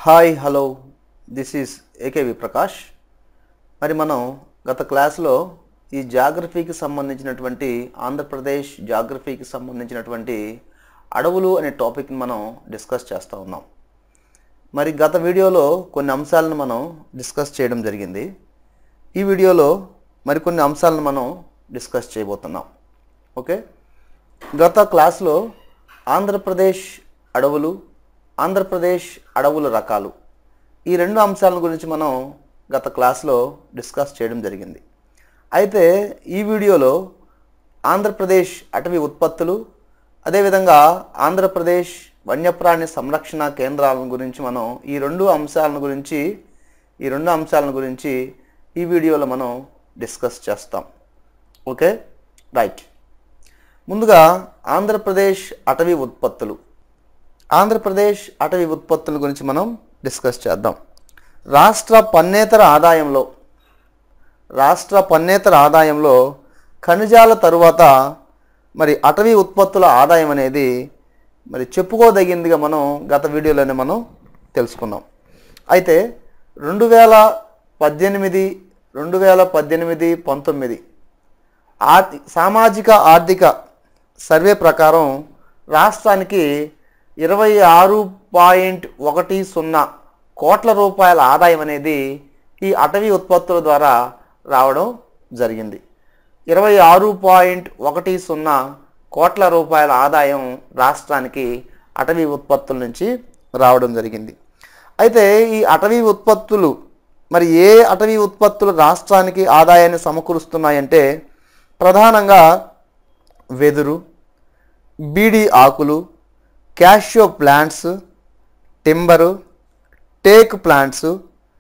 hi hello this is AKV Prakash మరి మనం గత క్లాస్లో ఈ జాగ్రఫీకి సంబంధించినటువంటి ఆంధ్రప్రదేశ్ జాగ్రఫీకి సంబంధించినటువంటి అడవులు అనే టాపిక్ని మనం డిస్కస్ చేస్తూ ఉన్నాం మరి గత వీడియోలో కొన్ని అంశాలను మనం డిస్కస్ చేయడం జరిగింది ఈ వీడియోలో మరికొన్ని అంశాలను మనం డిస్కస్ చేయబోతున్నాం ఓకే గత క్లాస్లో ఆంధ్రప్రదేశ్ అడవులు ఆంధ్రప్రదేశ్ అడవుల రకాలు ఈ రెండు అంశాల గురించి మనం గత క్లాస్లో డిస్కస్ చేయడం జరిగింది అయితే ఈ వీడియోలో ఆంధ్రప్రదేశ్ అటవీ ఉత్పత్తులు అదేవిధంగా ఆంధ్రప్రదేశ్ వన్యప్రాణి సంరక్షణ కేంద్రాల గురించి మనం ఈ రెండు అంశాలను గురించి ఈ రెండు అంశాలను గురించి ఈ వీడియోలో మనం డిస్కస్ చేస్తాం ఓకే రైట్ ముందుగా ఆంధ్రప్రదేశ్ అటవీ ఉత్పత్తులు ఆంధ్రప్రదేశ్ అటవీ ఉత్పత్తుల గురించి మనం డిస్కస్ చేద్దాం రాష్ట్ర పన్నేతర ఆదాయంలో రాష్ట్ర పన్నేతర ఆదాయంలో ఖనిజాల తరువాత మరి అటవీ ఉత్పత్తుల ఆదాయం అనేది మరి చెప్పుకోదగిందిగా మనం గత వీడియోలోనే మనం తెలుసుకున్నాం అయితే రెండు వేల పద్దెనిమిది రెండు వేల పద్దెనిమిది పంతొమ్మిది ఆర్థి సామాజిక ఆర్థిక సర్వే ప్రకారం రాష్ట్రానికి ఇరవై ఆరు పాయింట్ ఒకటి సున్నా కోట్ల రూపాయల ఆదాయం అనేది ఈ అటవీ ఉత్పత్తుల ద్వారా రావడం జరిగింది ఇరవై ఆరు పాయింట్ ఒకటి సున్నా కోట్ల రూపాయల ఆదాయం రాష్ట్రానికి అటవీ ఉత్పత్తుల నుంచి రావడం జరిగింది అయితే ఈ అటవీ ఉత్పత్తులు మరి ఏ అటవీ ఉత్పత్తులు రాష్ట్రానికి ఆదాయాన్ని సమకూరుస్తున్నాయంటే ప్రధానంగా వెదురు బీడి ఆకులు క్యాషియో ప్లాంట్స్ టింబరు టేక్ ప్లాంట్స్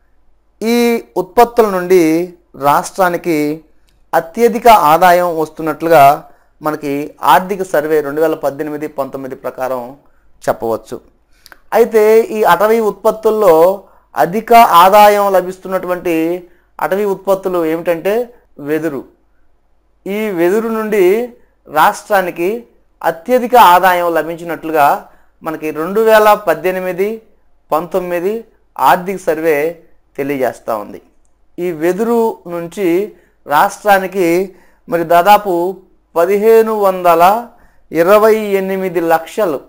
ఈ ఉత్పత్తుల నుండి రాష్ట్రానికి అత్యధిక ఆదాయం వస్తున్నట్లుగా మనకి ఆర్థిక సర్వే రెండు వేల పద్దెనిమిది పంతొమ్మిది ప్రకారం చెప్పవచ్చు అయితే ఈ అటవీ ఉత్పత్తుల్లో అధిక ఆదాయం లభిస్తున్నటువంటి అటవీ ఉత్పత్తులు ఏమిటంటే వెదురు ఈ వెదురు నుండి రాష్ట్రానికి అత్యధిక ఆదాయం లభించినట్లుగా మనకి రెండు వేల పద్దెనిమిది పంతొమ్మిది ఆర్థిక సర్వే తెలియజేస్తూ ఉంది ఈ వెదురు నుంచి రాష్ట్రానికి మరి దాదాపు పదిహేను వందల ఇరవై ఎనిమిది లక్షలు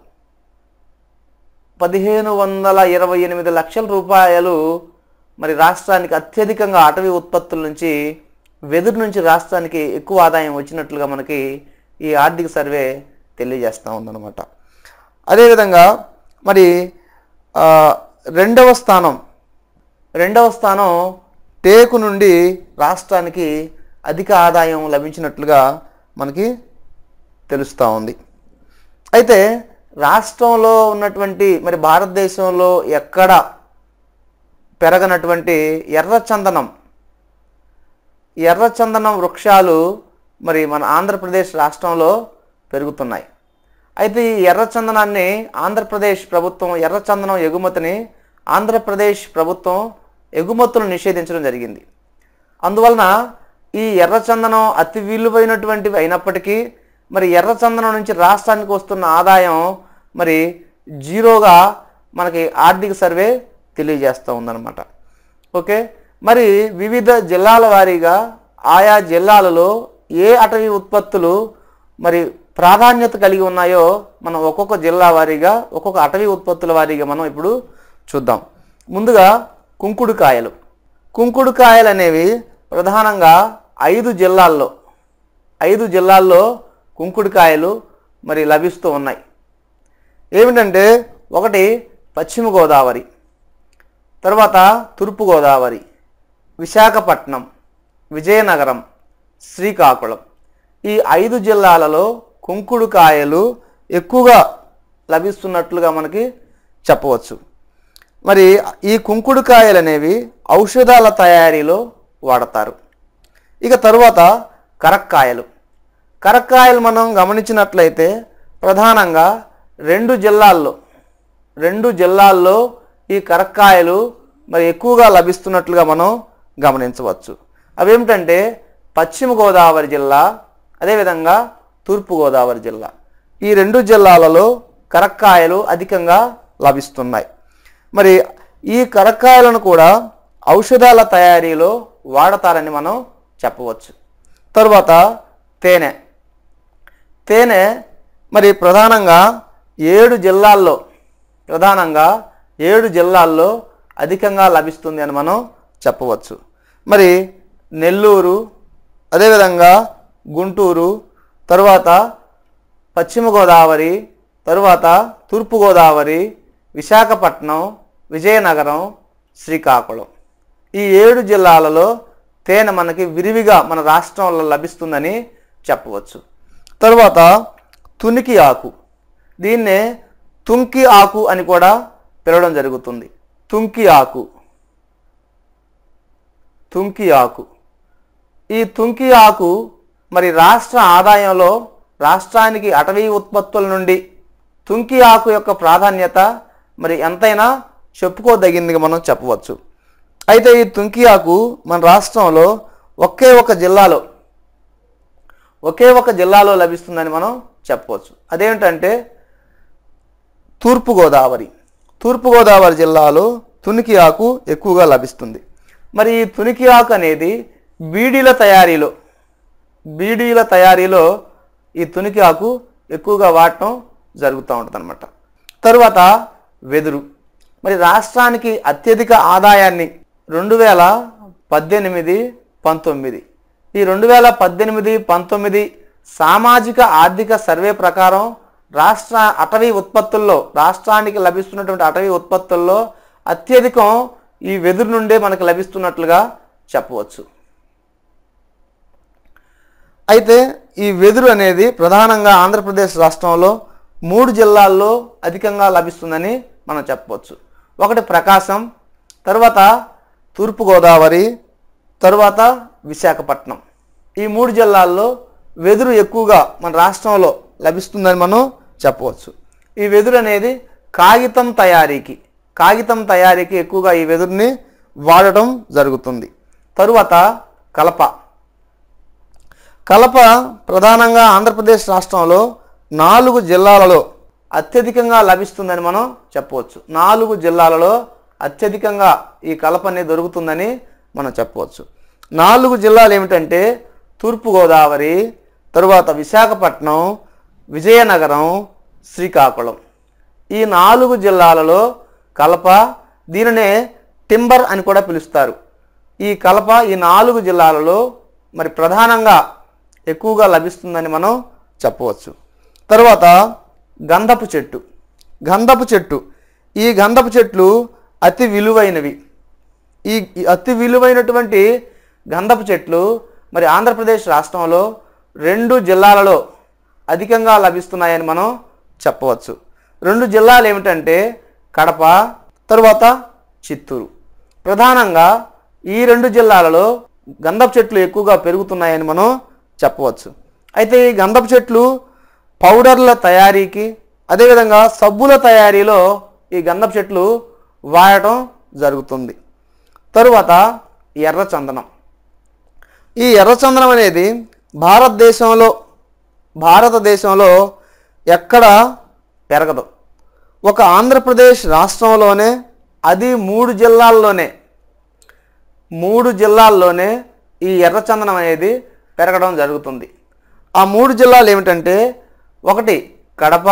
పదిహేను వందల ఇరవై ఎనిమిది లక్షల రూపాయలు మరి రాష్ట్రానికి అత్యధికంగా అటవీ ఉత్పత్తుల నుంచి వెదురు నుంచి రాష్ట్రానికి ఎక్కువ ఆదాయం వచ్చినట్లుగా మనకి ఈ ఆర్థిక సర్వే తెలియజేస్తూ ఉందన్నమాట అదేవిధంగా మరి ఆ, రెండవ స్థానం రెండవ స్థానం టేకు నుండి రాష్ట్రానికి అధిక ఆదాయం లభించినట్లుగా మనకి తెలుస్తూ ఉంది అయితే రాష్ట్రంలో ఉన్నటువంటి మరి భారతదేశంలో ఎక్కడ పెరగనటువంటి ఎర్రచందనం ఎర్రచందనం వృక్షాలు మరి మన ఆంధ్రప్రదేశ్ రాష్ట్రంలో పెరుగుతున్నాయి అయితే ఈ ఎర్రచందనాన్ని ఆంధ్రప్రదేశ్ ప్రభుత్వం ఎర్రచందనం ఎగుమతిని ఆంధ్రప్రదేశ్ ప్రభుత్వం ఎగుమతులను నిషేధించడం జరిగింది అందువలన ఈ ఎర్రచందనం అతి విలువైనటువంటివి అయినప్పటికీ మరి ఎర్రచందనం నుంచి రాష్ట్రానికి వస్తున్న ఆదాయం మరి జీరోగా మనకి ఆర్థిక సర్వే తెలియజేస్తూ ఉందన్నమాట ఓకే మరి వివిధ జిల్లాల వారీగా ఆయా జిల్లాలలో ఏ అటవీ ఉత్పత్తులు మరి ప్రాధాన్యత కలిగి ఉన్నాయో మనం ఒక్కొక్క జిల్లా వారీగా ఒక్కొక్క అటవీ ఉత్పత్తుల వారీగా మనం ఇప్పుడు చూద్దాం ముందుగా కుంకుడుకాయలు కుంకుడుకాయలు అనేవి ప్రధానంగా ఐదు జిల్లాల్లో ఐదు జిల్లాల్లో కుంకుడుకాయలు మరి లభిస్తూ ఉన్నాయి ఏమిటంటే ఒకటి పశ్చిమ గోదావరి తర్వాత తూర్పు గోదావరి విశాఖపట్నం విజయనగరం శ్రీకాకుళం ఈ ఐదు జిల్లాలలో కుంకుడుకాయలు ఎక్కువగా లభిస్తున్నట్లుగా మనకి చెప్పవచ్చు మరి ఈ కుంకుడుకాయలు అనేవి ఔషధాల తయారీలో వాడతారు ఇక తరువాత కరక్కాయలు కరక్కాయలు మనం గమనించినట్లయితే ప్రధానంగా రెండు జిల్లాల్లో రెండు జిల్లాల్లో ఈ కరక్కాయలు మరి ఎక్కువగా లభిస్తున్నట్లుగా మనం గమనించవచ్చు అవేమిటంటే పశ్చిమ గోదావరి జిల్లా అదేవిధంగా తూర్పు గోదావరి జిల్లా ఈ రెండు జిల్లాలలో కరక్కాయలు అధికంగా లభిస్తున్నాయి మరి ఈ కరక్కాయలను కూడా ఔషధాల తయారీలో వాడతారని మనం చెప్పవచ్చు తరువాత తేనె తేనె మరి ప్రధానంగా ఏడు జిల్లాల్లో ప్రధానంగా ఏడు జిల్లాల్లో అధికంగా లభిస్తుంది అని మనం చెప్పవచ్చు మరి నెల్లూరు అదేవిధంగా గుంటూరు తరువాత పశ్చిమ గోదావరి తరువాత తూర్పు గోదావరి విశాఖపట్నం విజయనగరం శ్రీకాకుళం ఈ ఏడు జిల్లాలలో తేనె మనకి విరివిగా మన రాష్ట్రంలో లభిస్తుందని చెప్పవచ్చు తరువాత తునికి ఆకు దీన్నే తుంకి ఆకు అని కూడా పిలవడం జరుగుతుంది తుంకి ఆకు తుంకి ఆకు ఈ తుంకి ఆకు మరి రాష్ట్ర ఆదాయంలో రాష్ట్రానికి అటవీ ఉత్పత్తుల నుండి తుంకి ఆకు యొక్క ప్రాధాన్యత మరి ఎంతైనా చెప్పుకోదగిందిగా మనం చెప్పవచ్చు అయితే ఈ తుంకి ఆకు మన రాష్ట్రంలో ఒకే ఒక జిల్లాలో ఒకే ఒక జిల్లాలో లభిస్తుందని మనం చెప్పవచ్చు అదేమిటంటే తూర్పుగోదావరి తూర్పుగోదావరి జిల్లాలో తునికి ఆకు ఎక్కువగా లభిస్తుంది మరి ఈ తునికి ఆకు అనేది బీడీల తయారీలో బీడీల తయారీలో ఈ తునికి ఆకు ఎక్కువగా వాడటం జరుగుతూ ఉంటుంది అనమాట తరువాత వెదురు మరి రాష్ట్రానికి అత్యధిక ఆదాయాన్ని రెండు వేల పద్దెనిమిది పంతొమ్మిది ఈ రెండు వేల పద్దెనిమిది పంతొమ్మిది సామాజిక ఆర్థిక సర్వే ప్రకారం రాష్ట్ర అటవీ ఉత్పత్తుల్లో రాష్ట్రానికి లభిస్తున్నటువంటి అటవీ ఉత్పత్తుల్లో అత్యధికం ఈ వెదురు నుండే మనకు లభిస్తున్నట్లుగా చెప్పవచ్చు అయితే ఈ వెదురు అనేది ప్రధానంగా ఆంధ్రప్రదేశ్ రాష్ట్రంలో మూడు జిల్లాల్లో అధికంగా లభిస్తుందని మనం చెప్పవచ్చు ఒకటి ప్రకాశం తర్వాత తూర్పుగోదావరి తరువాత విశాఖపట్నం ఈ మూడు జిల్లాల్లో వెదురు ఎక్కువగా మన రాష్ట్రంలో లభిస్తుందని మనం చెప్పవచ్చు ఈ వెదురు అనేది కాగితం తయారీకి కాగితం తయారీకి ఎక్కువగా ఈ వెదురుని వాడటం జరుగుతుంది తరువాత కలప కలప ప్రధానంగా ఆంధ్రప్రదేశ్ రాష్ట్రంలో నాలుగు జిల్లాలలో అత్యధికంగా లభిస్తుందని మనం చెప్పవచ్చు నాలుగు జిల్లాలలో అత్యధికంగా ఈ కలప అనేది దొరుకుతుందని మనం చెప్పవచ్చు నాలుగు జిల్లాలు ఏమిటంటే తూర్పుగోదావరి తరువాత విశాఖపట్నం విజయనగరం శ్రీకాకుళం ఈ నాలుగు జిల్లాలలో కలప దీనినే టింబర్ అని కూడా పిలుస్తారు ఈ కలప ఈ నాలుగు జిల్లాలలో మరి ప్రధానంగా ఎక్కువగా లభిస్తుందని మనం చెప్పవచ్చు తరువాత గంధపు చెట్టు గంధపు చెట్టు ఈ గంధపు చెట్లు అతి విలువైనవి ఈ ఈ అతి విలువైనటువంటి గంధపు చెట్లు మరి ఆంధ్రప్రదేశ్ రాష్ట్రంలో రెండు జిల్లాలలో అధికంగా లభిస్తున్నాయని మనం చెప్పవచ్చు రెండు జిల్లాలు ఏమిటంటే కడప తరువాత చిత్తూరు ప్రధానంగా ఈ రెండు జిల్లాలలో గంధపు చెట్లు ఎక్కువగా పెరుగుతున్నాయని మనం చెప్పవచ్చు అయితే ఈ గంధపు చెట్లు పౌడర్ల తయారీకి అదేవిధంగా సబ్బుల తయారీలో ఈ గంధపు చెట్లు వాడటం జరుగుతుంది తరువాత ఎర్ర చందనం ఈ ఎర్రచందనం అనేది భారతదేశంలో భారతదేశంలో ఎక్కడ పెరగదు ఒక ఆంధ్రప్రదేశ్ రాష్ట్రంలోనే అది మూడు జిల్లాల్లోనే మూడు జిల్లాల్లోనే ఈ ఎర్రచందనం అనేది పెరగడం జరుగుతుంది ఆ మూడు జిల్లాలు ఏమిటంటే ఒకటి కడప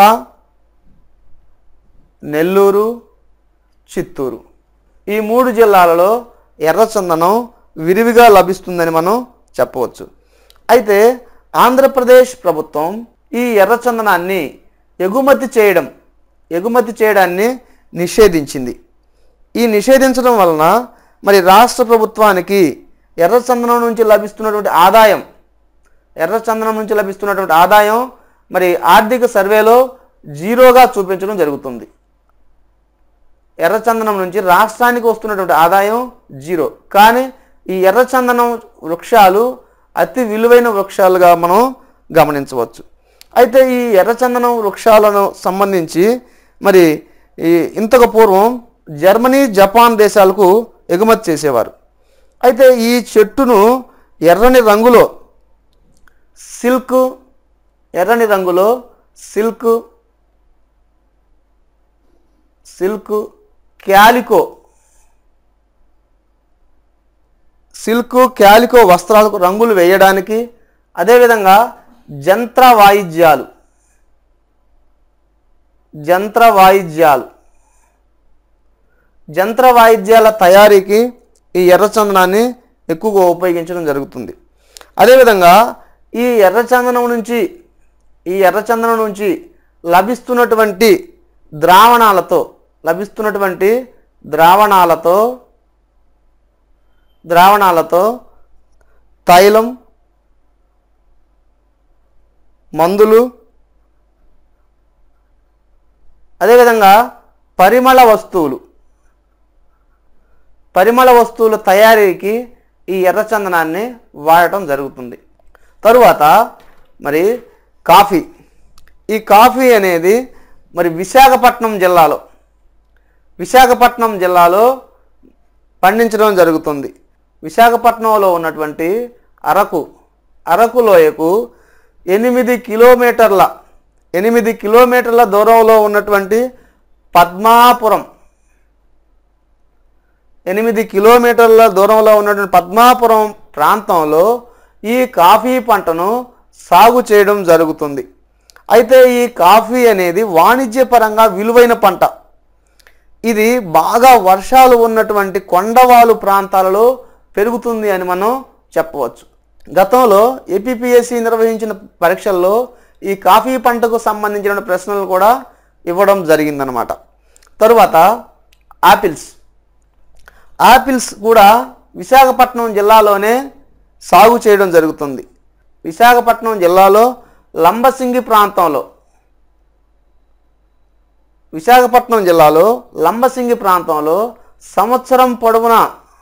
నెల్లూరు చిత్తూరు ఈ మూడు జిల్లాలలో ఎర్రచందనం విరివిగా లభిస్తుందని మనం చెప్పవచ్చు అయితే ఆంధ్రప్రదేశ్ ప్రభుత్వం ఈ ఎర్రచందనాన్ని ఎగుమతి చేయడం ఎగుమతి చేయడాన్ని నిషేధించింది ఈ నిషేధించడం వలన మరి రాష్ట్ర ప్రభుత్వానికి ఎర్రచందనం నుంచి లభిస్తున్నటువంటి ఆదాయం ఎర్రచందనం నుంచి లభిస్తున్నటువంటి ఆదాయం మరి ఆర్థిక సర్వేలో జీరోగా చూపించడం జరుగుతుంది ఎర్రచందనం నుంచి రాష్ట్రానికి వస్తున్నటువంటి ఆదాయం జీరో కానీ ఈ ఎర్రచందనం వృక్షాలు అతి విలువైన వృక్షాలుగా మనం గమనించవచ్చు అయితే ఈ ఎర్రచందనం వృక్షాలను సంబంధించి మరి ఈ ఇంతకు పూర్వం జర్మనీ జపాన్ దేశాలకు ఎగుమతి చేసేవారు అయితే ఈ చెట్టును ఎర్రని రంగులో సిల్క్ ఎర్రని రంగులో silk silk calico silk calico వస్త్రాలకు రంగులు వేయడానికి అదేవిధంగా జంత్ర వాయిద్యాలు జంత్ర వాయిద్యాలు జంత్ర వాయిద్యాల తయారీకి ఈ ఎర్రచందనాన్ని ఎక్కువగా ఉపయోగించడం జరుగుతుంది అదేవిధంగా ఈ ఎర్రచందనం నుంచి ఈ ఎర్రచందనం నుంచి లభిస్తున్నటువంటి ద్రావణాలతో లభిస్తున్నటువంటి ద్రావణాలతో ద్రావణాలతో తైలం మందులు అదేవిధంగా పరిమళ వస్తువులు పరిమళ వస్తువుల తయారీకి ఈ ఎర్రచందనాన్ని వాడటం జరుగుతుంది తరువాత మరి కాఫీ ఈ కాఫీ అనేది మరి విశాఖపట్నం జిల్లాలో విశాఖపట్నం జిల్లాలో పండించడం జరుగుతుంది విశాఖపట్నంలో ఉన్నటువంటి అరకు అరకు లోయకు ఎనిమిది కిలోమీటర్ల ఎనిమిది కిలోమీటర్ల దూరంలో ఉన్నటువంటి పద్మాపురం ఎనిమిది కిలోమీటర్ల దూరంలో ఉన్నటువంటి పద్మాపురం ప్రాంతంలో ఈ కాఫీ పంటను సాగు చేయడం జరుగుతుంది అయితే ఈ కాఫీ అనేది వాణిజ్యపరంగా విలువైన పంట ఇది బాగా వర్షాలు ఉన్నటువంటి కొండవాలు ప్రాంతాలలో పెరుగుతుంది అని మనం చెప్పవచ్చు గతంలో ఏపీపీఎస్సి నిర్వహించిన పరీక్షల్లో ఈ కాఫీ పంటకు సంబంధించిన ప్రశ్నలు కూడా ఇవ్వడం జరిగిందనమాట తరువాత ఆపిల్స్ ఆపిల్స్ కూడా విశాఖపట్నం జిల్లాలోనే సాగు చేయడం జరుగుతుంది విశాఖపట్నం జిల్లాలో లంబసింగి ప్రాంతంలో విశాఖపట్నం జిల్లాలో లంబసింగి ప్రాంతంలో సంవత్సరం పొడవునా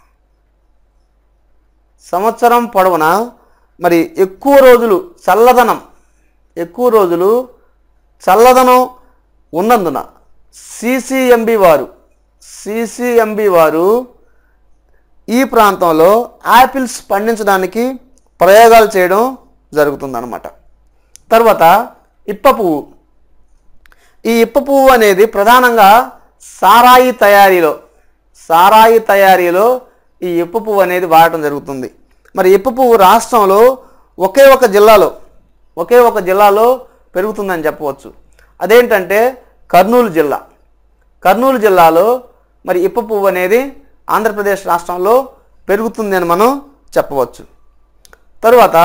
సంవత్సరం పొడవునా మరి ఎక్కువ రోజులు చల్లదనం ఎక్కువ రోజులు చల్లదనం ఉన్నందున సిసిఎంబి వారు సిసిఎంబి వారు ఈ ప్రాంతంలో యాపిల్స్ పండించడానికి ప్రయోగాలు చేయడం జరుగుతుందన్నమాట తర్వాత ఇప్ప పువ్వు ఈ ఇప్ప పువ్వు అనేది ప్రధానంగా సారాయి తయారీలో సారాయి తయారీలో ఈ ఇప్ప పువ్వు అనేది వాడటం జరుగుతుంది మరి ఇప్ప పువ్వు రాష్ట్రంలో ఒకే ఒక జిల్లాలో ఒకే ఒక జిల్లాలో పెరుగుతుందని చెప్పవచ్చు అదేంటంటే కర్నూలు జిల్లా కర్నూలు జిల్లాలో మరి ఇప్ప పువ్వు అనేది ఆంధ్రప్రదేశ్ రాష్ట్రంలో పెరుగుతుంది అని మనం చెప్పవచ్చు తరువాత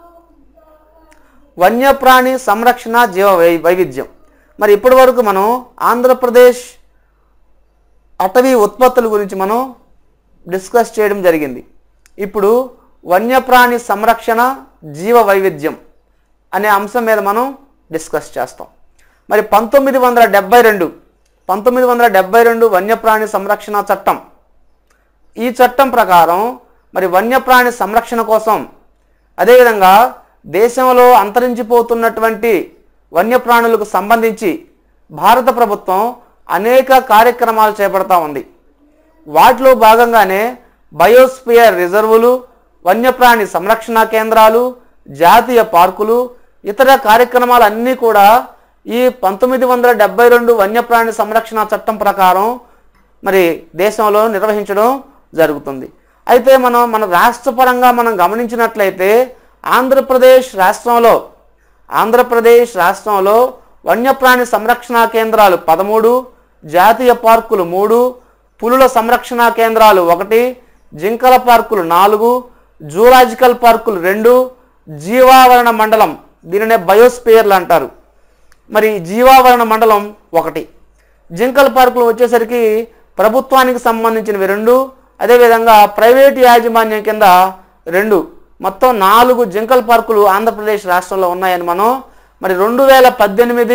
వన్యప్రాణి సంరక్షణ జీవ వై వైవిధ్యం మరి ఇప్పటి వరకు మనం ఆంధ్రప్రదేశ్ అటవీ ఉత్పత్తుల గురించి మనం డిస్కస్ చేయడం జరిగింది ఇప్పుడు వన్యప్రాణి సంరక్షణ జీవ వైవిధ్యం అనే అంశం మీద మనం డిస్కస్ చేస్తాం మరి పంతొమ్మిది వందల డెబ్బై రెండు పంతొమ్మిది వందల డెబ్బై రెండు వన్యప్రాణి సంరక్షణ చట్టం ఈ చట్టం ప్రకారం మరి వన్యప్రాణి సంరక్షణ కోసం అదేవిధంగా దేశంలో అంతరించిపోతున్నటువంటి వన్యప్రాణులకు సంబంధించి భారత ప్రభుత్వం అనేక కార్యక్రమాలు చేపడతా ఉంది వాటిలో భాగంగానే బయోస్పియర్ రిజర్వులు వన్యప్రాణి సంరక్షణ కేంద్రాలు జాతీయ పార్కులు ఇతర కార్యక్రమాలన్నీ కూడా ఈ పంతొమ్మిది వందల డెబ్బై రెండు వన్యప్రాణి సంరక్షణ చట్టం ప్రకారం మరి దేశంలో నిర్వహించడం జరుగుతుంది అయితే మనం మన రాష్ట్రపరంగా మనం గమనించినట్లయితే ఆంధ్రప్రదేశ్ రాష్ట్రంలో ఆంధ్రప్రదేశ్ రాష్ట్రంలో వన్యప్రాణి సంరక్షణ కేంద్రాలు పదమూడు జాతీయ పార్కులు మూడు పులుల సంరక్షణ కేంద్రాలు ఒకటి జింకల పార్కులు నాలుగు జూలాజికల్ పార్కులు రెండు జీవావరణ మండలం దీనినే బయోస్పియర్లు అంటారు మరి జీవావరణ మండలం ఒకటి జింకల పార్కులు వచ్చేసరికి ప్రభుత్వానికి సంబంధించినవి రెండు అదేవిధంగా ప్రైవేట్ యాజమాన్యం కింద రెండు మొత్తం నాలుగు జింకల పార్కులు ఆంధ్రప్రదేశ్ రాష్ట్రంలో ఉన్నాయని మనం మరి రెండు వేల పద్దెనిమిది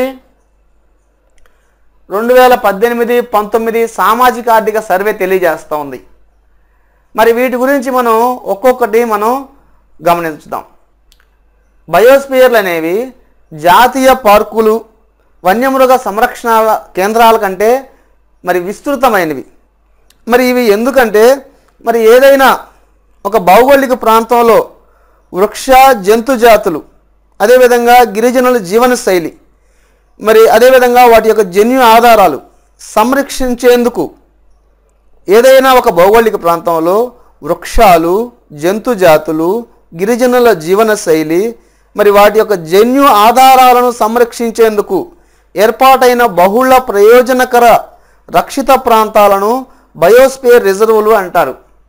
రెండు వేల పద్దెనిమిది పంతొమ్మిది సామాజిక ఆర్థిక సర్వే తెలియజేస్తూ ఉంది మరి వీటి గురించి మనం ఒక్కొక్కటి మనం గమనించుదాం బయోస్పియర్లు అనేవి జాతీయ పార్కులు వన్యమృగ సంరక్షణ కేంద్రాల కంటే మరి విస్తృతమైనవి మరి ఇవి ఎందుకంటే మరి ఏదైనా ఒక భౌగోళిక ప్రాంతంలో వృక్ష జంతు జాతులు అదేవిధంగా గిరిజనుల జీవన శైలి మరి అదేవిధంగా వాటి యొక్క జన్యు ఆధారాలు సంరక్షించేందుకు ఏదైనా ఒక భౌగోళిక ప్రాంతంలో వృక్షాలు జంతు జాతులు గిరిజనుల జీవన శైలి మరి వాటి యొక్క జన్యు ఆధారాలను సంరక్షించేందుకు ఏర్పాటైన బహుళ ప్రయోజనకర రక్షిత ప్రాంతాలను బయోస్పియర్ రిజర్వులు అంటారు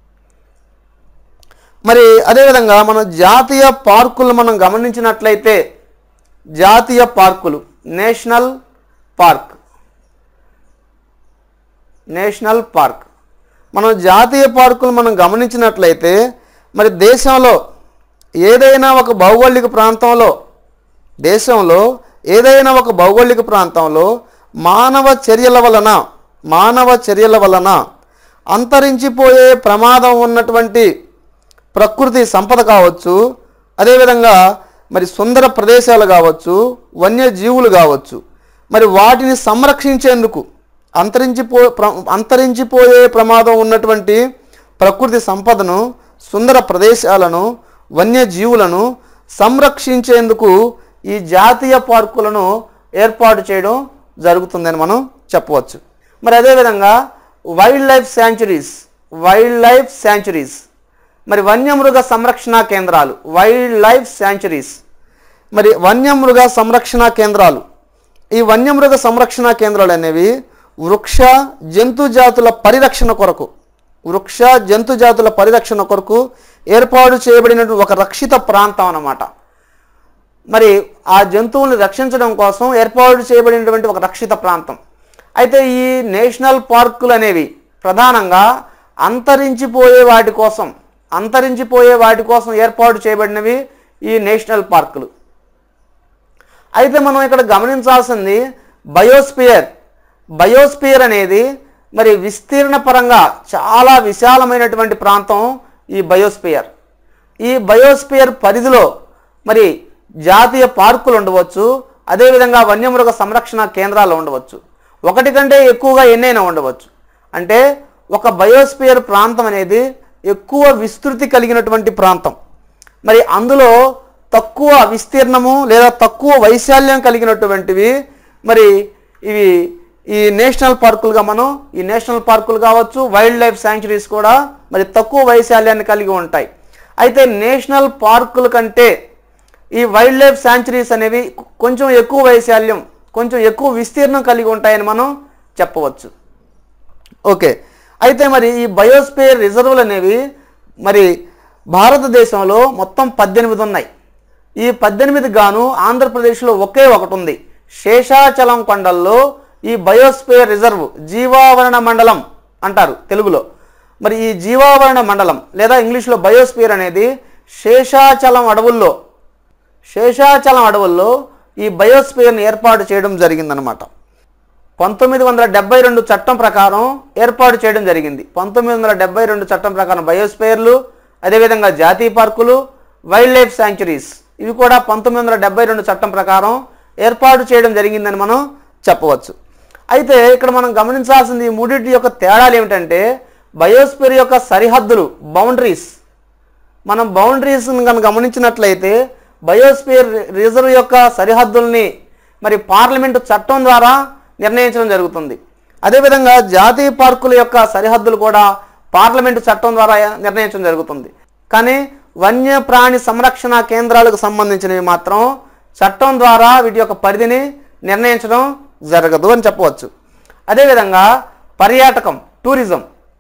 మరి అదేవిధంగా మనం జాతీయ పార్కులు మనం గమనించినట్లయితే జాతీయ పార్కులు నేషనల్ పార్క్ నేషనల్ పార్క్ మనం జాతీయ పార్కులు మనం గమనించినట్లయితే మరి దేశంలో ఏదైనా ఒక భౌగోళిక ప్రాంతంలో దేశంలో ఏదైనా ఒక భౌగోళిక ప్రాంతంలో మానవ చర్యల వలన మానవ చర్యల వలన అంతరించిపోయే ప్రమాదం ఉన్నటువంటి ప్రకృతి సంపద కావచ్చు అదేవిధంగా మరి సుందర ప్రదేశాలు కావచ్చు వన్యజీవులు కావచ్చు మరి వాటిని సంరక్షించేందుకు అంతరించిపో ప్ర అంతరించిపోయే ప్రమాదం ఉన్నటువంటి ప్రకృతి సంపదను సుందర ప్రదేశాలను వన్యజీవులను సంరక్షించేందుకు ఈ జాతీయ పార్కులను ఏర్పాటు చేయడం జరుగుతుందని మనం చెప్పవచ్చు మరి అదేవిధంగా wildlife sanctuaries wildlife sanctuaries మరి వన్యమృగ సంరక్షణ కేంద్రాలు వైల్డ్ లైఫ్ శాంచురీస్ మరి వన్యమృగ సంరక్షణ కేంద్రాలు ఈ వన్యమృగ సంరక్షణ కేంద్రాలు అనేవి వృక్ష జంతు జాతుల పరిరక్షణ కొరకు వృక్ష జంతు జాతుల పరిరక్షణ కొరకు ఏర్పాటు చేయబడిన ఒక రక్షిత ప్రాంతం అన్నమాట మరి ఆ జంతువుల్ని రక్షించడం కోసం ఏర్పాటు చేయబడినటువంటి ఒక రక్షిత ప్రాంతం అయితే ఈ నేషనల్ పార్కులు అనేవి ప్రధానంగా అంతరించిపోయే వాటి కోసం అంతరించిపోయే వాటి కోసం ఏర్పాటు చేయబడినవి ఈ నేషనల్ పార్కులు అయితే మనం ఇక్కడ గమనించాల్సింది బయోస్పియర్ బయోస్పియర్ అనేది మరి విస్తీర్ణ పరంగా చాలా విశాలమైనటువంటి ప్రాంతం ఈ బయోస్పియర్ ఈ బయోస్పియర్ పరిధిలో మరి జాతీయ పార్కులు ఉండవచ్చు అదేవిధంగా వన్యమృగ సంరక్షణ కేంద్రాలు ఉండవచ్చు ఒకటి కంటే ఎక్కువగా ఎన్నైనా ఉండవచ్చు అంటే ఒక బయోస్పియర్ ప్రాంతం అనేది ఎక్కువ విస్తృతి కలిగినటువంటి ప్రాంతం మరి అందులో తక్కువ విస్తీర్ణము లేదా తక్కువ వైశాల్యం కలిగినటువంటివి మరి ఇవి ఈ నేషనల్ పార్కులుగా మనం ఈ నేషనల్ పార్కులు కావచ్చు వైల్డ్ లైఫ్ శాంచురీస్ కూడా మరి తక్కువ వైశాల్యాన్ని కలిగి ఉంటాయి అయితే నేషనల్ పార్కుల కంటే ఈ వైల్డ్ లైఫ్ శాంచురీస్ అనేవి కొంచెం ఎక్కువ వైశాల్యం కొంచెం ఎక్కువ విస్తీర్ణం కలిగి ఉంటాయని మనం చెప్పవచ్చు ఓకే అయితే మరి ఈ బయోస్పియర్ రిజర్వులు అనేవి మరి భారతదేశంలో మొత్తం పద్దెనిమిది ఉన్నాయి ఈ పద్దెనిమిది గాను ఆంధ్రప్రదేశ్లో ఒకే ఒకటి ఉంది శేషాచలం కొండల్లో ఈ బయోస్పియర్ రిజర్వ్ జీవావరణ మండలం అంటారు తెలుగులో మరి ఈ జీవావరణ మండలం లేదా ఇంగ్లీష్లో బయోస్పియర్ అనేది శేషాచలం అడవుల్లో శేషాచలం అడవుల్లో ఈ బయోస్పియర్ని ఏర్పాటు చేయడం జరిగిందనమాట పంతొమ్మిది వందల డెబ్బై రెండు చట్టం ప్రకారం ఏర్పాటు చేయడం జరిగింది పంతొమ్మిది వందల డెబ్బై రెండు చట్టం ప్రకారం బయోస్పియర్లు అదేవిధంగా జాతీయ పార్కులు వైల్డ్ లైఫ్ శాంచురీస్ ఇవి కూడా పంతొమ్మిది వందల డెబ్బై రెండు చట్టం ప్రకారం ఏర్పాటు చేయడం జరిగిందని మనం చెప్పవచ్చు అయితే ఇక్కడ మనం గమనించాల్సింది ఈ మూడింటి యొక్క తేడాలు ఏమిటంటే బయోస్పియర్ యొక్క సరిహద్దులు బౌండరీస్ మనం బౌండరీస్ని కనుక గమనించినట్లయితే బయోస్పియర్ రిజర్వ్ యొక్క సరిహద్దుల్ని మరి పార్లమెంటు చట్టం ద్వారా నిర్ణయించడం జరుగుతుంది అదేవిధంగా జాతీయ పార్కుల యొక్క సరిహద్దులు కూడా పార్లమెంటు చట్టం ద్వారా నిర్ణయించడం జరుగుతుంది కానీ వన్యప్రాణి సంరక్షణ కేంద్రాలకు సంబంధించినవి మాత్రం చట్టం ద్వారా వీటి యొక్క పరిధిని నిర్ణయించడం జరగదు అని చెప్పవచ్చు అదేవిధంగా పర్యాటకం టూరిజం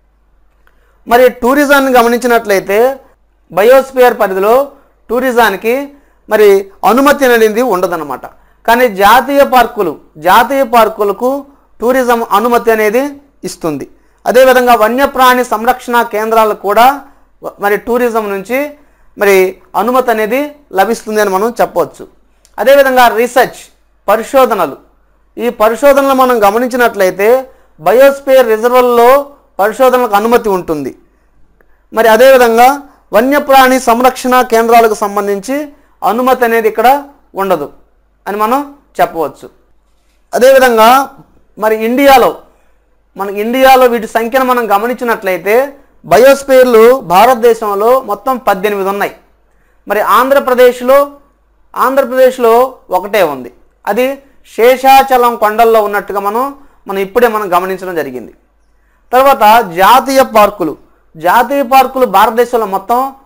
మరి టూరిజాన్ని గమనించినట్లయితే బయోస్పియర్ పరిధిలో టూరిజానికి మరి అనుమతి అనేది ఉండదన్నమాట కానీ జాతీయ పార్కులు జాతీయ పార్కులకు టూరిజం అనుమతి అనేది ఇస్తుంది అదేవిధంగా వన్యప్రాణి సంరక్షణ కేంద్రాలకు కూడా వ- మరి టూరిజం నుంచి మరి అనుమతి అనేది లభిస్తుంది అని మనం చెప్పవచ్చు అదేవిధంగా రీసెర్చ్ పరిశోధనలు ఈ పరిశోధనలు మనం గమనించినట్లయితే బయోస్పియర్ రిజర్వుల్లో పరిశోధనలకు అనుమతి ఉంటుంది మరి అదేవిధంగా వన్యప్రాణి సంరక్షణ కేంద్రాలకు సంబంధించి అనుమతి అనేది ఇక్కడ ఉండదు అని మనం చెప్పవచ్చు అదేవిధంగా మరి ఇండియాలో మన ఇండియాలో వీటి సంఖ్యను మనం గమనించినట్లయితే బయోస్పియర్లు భారతదేశంలో మొత్తం పద్దెనిమిది ఉన్నాయి మరి ఆంధ్రప్రదేశ్లో ఆంధ్రప్రదేశ్లో ఒకటే ఉంది అది శేషాచలం కొండల్లో ఉన్నట్టుగా మనం మనం ఇప్పుడే మనం గమనించడం జరిగింది తర్వాత జాతీయ పార్కులు జాతీయ పార్కులు భారతదేశంలో మొత్తం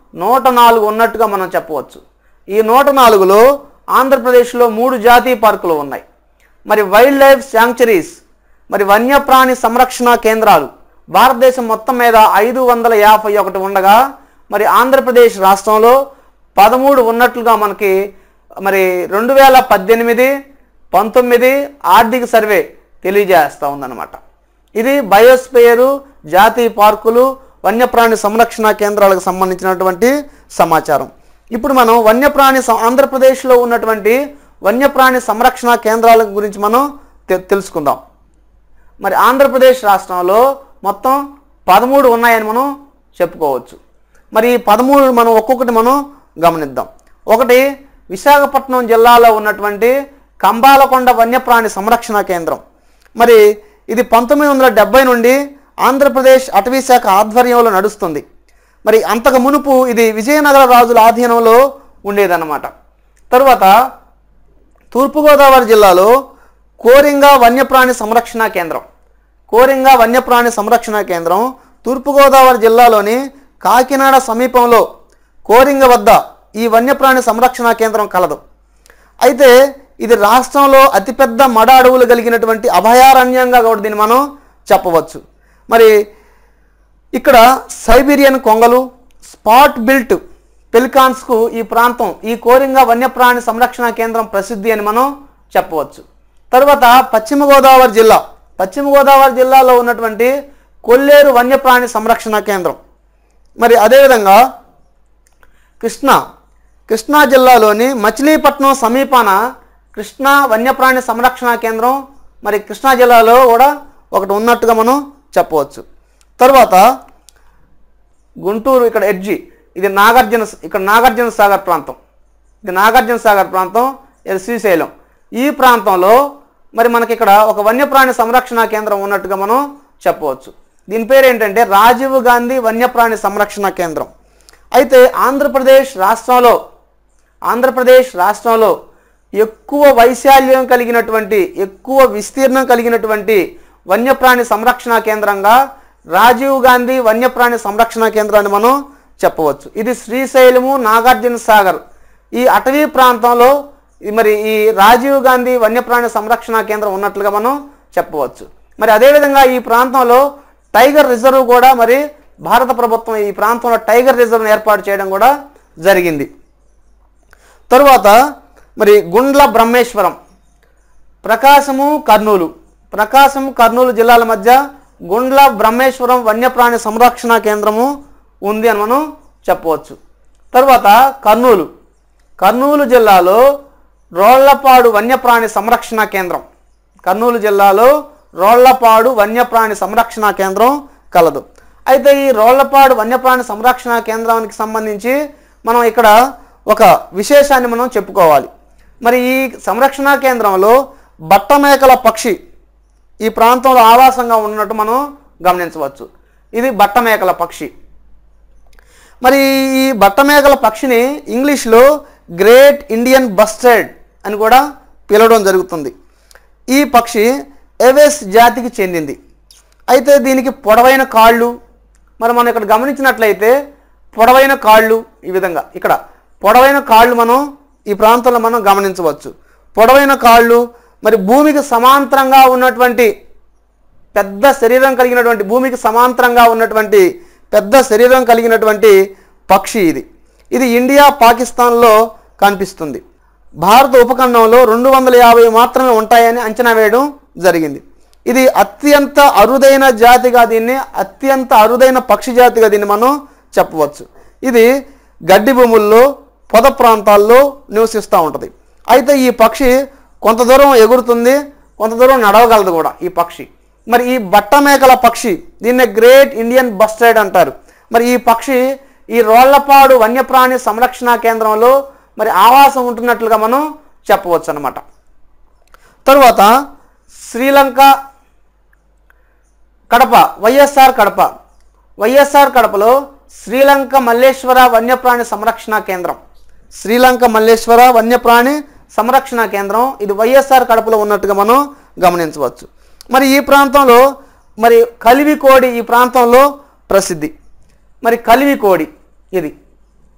నూట నాలుగు ఉన్నట్టుగా మనం చెప్పవచ్చు ఈ నూట నాలుగులో ఆంధ్రప్రదేశ్లో మూడు జాతీయ పార్కులు ఉన్నాయి మరి వైల్డ్ లైఫ్ శాంక్చరీస్ మరి వన్యప్రాణి సంరక్షణ కేంద్రాలు భారతదేశం మొత్తం మీద ఐదు వందల యాభై ఒకటి ఉండగా మరి ఆంధ్రప్రదేశ్ రాష్ట్రంలో పదమూడు ఉన్నట్లుగా మనకి మరి రెండు వేల పద్దెనిమిది పంతొమ్మిది ఆర్థిక సర్వే తెలియజేస్తూ ఉందన్నమాట ఇది బయోస్పియరు జాతీయ పార్కులు వన్యప్రాణి సంరక్షణ కేంద్రాలకు సంబంధించినటువంటి సమాచారం ఇప్పుడు మనం వన్యప్రాణి సం- ఆంధ్రప్రదేశ్లో ఉన్నటువంటి వన్యప్రాణి సంరక్షణ కేంద్రాల గురించి మనం తె- తెలుసుకుందాం మరి ఆంధ్రప్రదేశ్ రాష్ట్రంలో మొత్తం పదమూడు ఉన్నాయని మనం చెప్పుకోవచ్చు మరి ఈ పదమూడు మనం ఒక్కొక్కటి మనం గమనిద్దాం ఒకటి విశాఖపట్నం జిల్లాలో ఉన్నటువంటి కంబాలకొండ వన్యప్రాణి సంరక్షణ కేంద్రం మరి ఇది పంతొమ్మిది వందల డెబ్బై నుండి ఆంధ్రప్రదేశ్ అటవీ శాఖ ఆధ్వర్యంలో నడుస్తుంది మరి అంతకు మునుపు ఇది విజయనగర రాజుల ఆధీనంలో ఉండేదన్నమాట తరువాత తూర్పుగోదావరి జిల్లాలో కోరింగ వన్యప్రాణి సంరక్షణ కేంద్రం కోరింగ వన్యప్రాణి సంరక్షణ కేంద్రం తూర్పుగోదావరి జిల్లాలోని కాకినాడ సమీపంలో కోరింగ వద్ద ఈ వన్యప్రాణి సంరక్షణ కేంద్రం కలదు అయితే ఇది రాష్ట్రంలో అతిపెద్ద మడ అడవులు కలిగినటువంటి అభయారణ్యంగా కూడా దీన్ని మనం చెప్పవచ్చు మరి ఇక్కడ సైబీరియన్ కొంగలు స్పాట్ బిల్ట్ పెలికాన్స్కు ఈ ప్రాంతం ఈ కోరింగ వన్యప్రాణి సంరక్షణ కేంద్రం ప్రసిద్ధి అని మనం చెప్పవచ్చు తరువాత పశ్చిమ గోదావరి జిల్లా పశ్చిమ గోదావరి జిల్లాలో ఉన్నటువంటి కొల్లేరు వన్యప్రాణి సంరక్షణ కేంద్రం మరి అదేవిధంగా కృష్ణా కృష్ణా జిల్లాలోని మచిలీపట్నం సమీపాన కృష్ణా వన్యప్రాణి సంరక్షణ కేంద్రం మరి కృష్ణా జిల్లాలో కూడా ఒకటి ఉన్నట్టుగా మనం చెప్పవచ్చు తర్వాత గుంటూరు ఇక్కడ ఎడ్జి ఇది నాగార్జున ఇక్కడ నాగార్జున సాగర్ ప్రాంతం ఇది నాగార్జున సాగర్ ప్రాంతం ఇది శ్రీశైలం ఈ ప్రాంతంలో మరి మనకి ఇక్కడ ఒక వన్యప్రాణి సంరక్షణ కేంద్రం ఉన్నట్టుగా మనం చెప్పవచ్చు దీని పేరు ఏంటంటే రాజీవ్ గాంధీ వన్యప్రాణి సంరక్షణ కేంద్రం అయితే ఆంధ్రప్రదేశ్ రాష్ట్రంలో ఆంధ్రప్రదేశ్ రాష్ట్రంలో ఎక్కువ వైశాల్యం కలిగినటువంటి ఎక్కువ విస్తీర్ణం కలిగినటువంటి వన్యప్రాణి సంరక్షణ కేంద్రంగా రాజీవ్ గాంధీ వన్యప్రాణి సంరక్షణ కేంద్రాన్ని మనం చెప్పవచ్చు ఇది శ్రీశైలము నాగార్జున సాగర్ ఈ అటవీ ప్రాంతంలో ఈ మరి ఈ రాజీవ్ గాంధీ వన్యప్రాణి సంరక్షణ కేంద్రం ఉన్నట్లుగా మనం చెప్పవచ్చు మరి అదేవిధంగా ఈ ప్రాంతంలో టైగర్ రిజర్వ్ కూడా మరి భారత ప్రభుత్వం ఈ ప్రాంతంలో టైగర్ రిజర్వ్ ఏర్పాటు చేయడం కూడా జరిగింది తరువాత మరి గుండ్ల బ్రహ్మేశ్వరం ప్రకాశము కర్నూలు ప్రకాశం కర్నూలు జిల్లాల మధ్య గుండ్ల బ్రహ్మేశ్వరం వన్యప్రాణి సంరక్షణ కేంద్రము ఉంది అని మనం చెప్పవచ్చు తర్వాత కర్నూలు కర్నూలు జిల్లాలో రోళ్లపాడు వన్యప్రాణి సంరక్షణ కేంద్రం కర్నూలు జిల్లాలో రోళ్లపాడు వన్యప్రాణి సంరక్షణ కేంద్రం కలదు అయితే ఈ రోళ్లపాడు వన్యప్రాణి సంరక్షణ కేంద్రానికి సంబంధించి మనం ఇక్కడ ఒక విశేషాన్ని మనం చెప్పుకోవాలి మరి ఈ సంరక్షణ కేంద్రంలో బట్టమేకల పక్షి ఈ ప్రాంతంలో ఆవాసంగా ఉన్నట్టు మనం గమనించవచ్చు ఇది బట్టమేకల పక్షి మరి ఈ బట్టమేకల పక్షిని ఇంగ్లీష్లో గ్రేట్ ఇండియన్ బస్టర్డ్ అని కూడా పిలవడం జరుగుతుంది ఈ పక్షి ఎవెస్ జాతికి చెందింది అయితే దీనికి పొడవైన కాళ్ళు మరి మనం ఇక్కడ గమనించినట్లయితే పొడవైన కాళ్ళు ఈ విధంగా ఇక్కడ పొడవైన కాళ్ళు మనం ఈ ప్రాంతంలో మనం గమనించవచ్చు పొడవైన కాళ్ళు మరి భూమికి సమాంతరంగా ఉన్నటువంటి పెద్ద శరీరం కలిగినటువంటి భూమికి సమాంతరంగా ఉన్నటువంటి పెద్ద శరీరం కలిగినటువంటి పక్షి ఇది ఇది ఇండియా పాకిస్తాన్లో కనిపిస్తుంది భారత ఉపఖండంలో రెండు వందల యాభై మాత్రమే ఉంటాయని అంచనా వేయడం జరిగింది ఇది అత్యంత అరుదైన జాతిగా దీన్ని అత్యంత అరుదైన పక్షి జాతిగా దీన్ని మనం చెప్పవచ్చు ఇది గడ్డి భూముల్లో పొద ప్రాంతాల్లో నివసిస్తూ ఉంటుంది అయితే ఈ పక్షి కొంత దూరం ఎగురుతుంది కొంత దూరం నడవగలదు కూడా ఈ పక్షి మరి ఈ బట్టమేకల పక్షి దీన్ని గ్రేట్ ఇండియన్ బస్టర్డ్ అంటారు మరి ఈ పక్షి ఈ రోళ్లపాడు వన్యప్రాణి సంరక్షణ కేంద్రంలో మరి ఆవాసం ఉంటున్నట్లుగా మనం చెప్పవచ్చు అనమాట తరువాత శ్రీలంక కడప వైఎస్ఆర్ కడప వైఎస్ఆర్ కడపలో శ్రీలంక మల్లేశ్వర వన్యప్రాణి సంరక్షణ కేంద్రం శ్రీలంక మల్లేశ్వర వన్యప్రాణి సంరక్షణ కేంద్రం ఇది వైఎస్ఆర్ కడపలో ఉన్నట్టుగా మనం గమనించవచ్చు మరి ఈ ప్రాంతంలో మరి కలివి కోడి ఈ ప్రాంతంలో ప్రసిద్ధి మరి కలివి కోడి ఇది